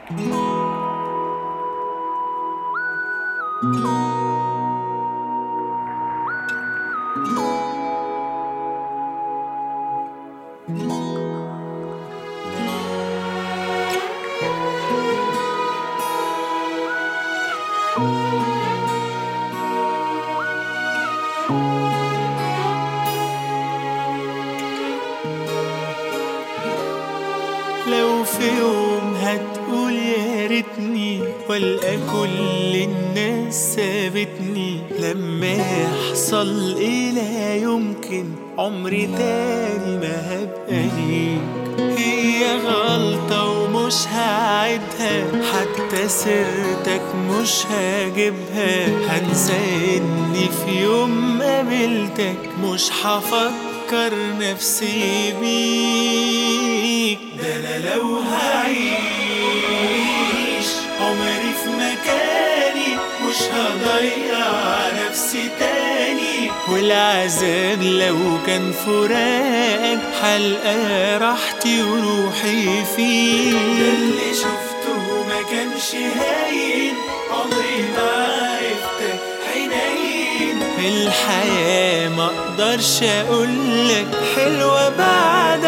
لو في يوم هتقول يا ريتني والقى كل الناس سابتني لما يحصل ايه لا يمكن عمري تاني ما هبقى ليك هي غلطة ومش هعيدها حتى سيرتك مش هجيبها هنسى اني في يوم قابلتك مش هفكر نفسي بيك ده انا لو هعيش عمري في مكاني مش هضيع نفسي تاني والعذاب لو كان فراق حلقة راحتي وروحي فيه ده اللي شفته ما كانش هاين عمري ما عرفتك حنين الحياة ما اقدرش اقولك حلوة بعد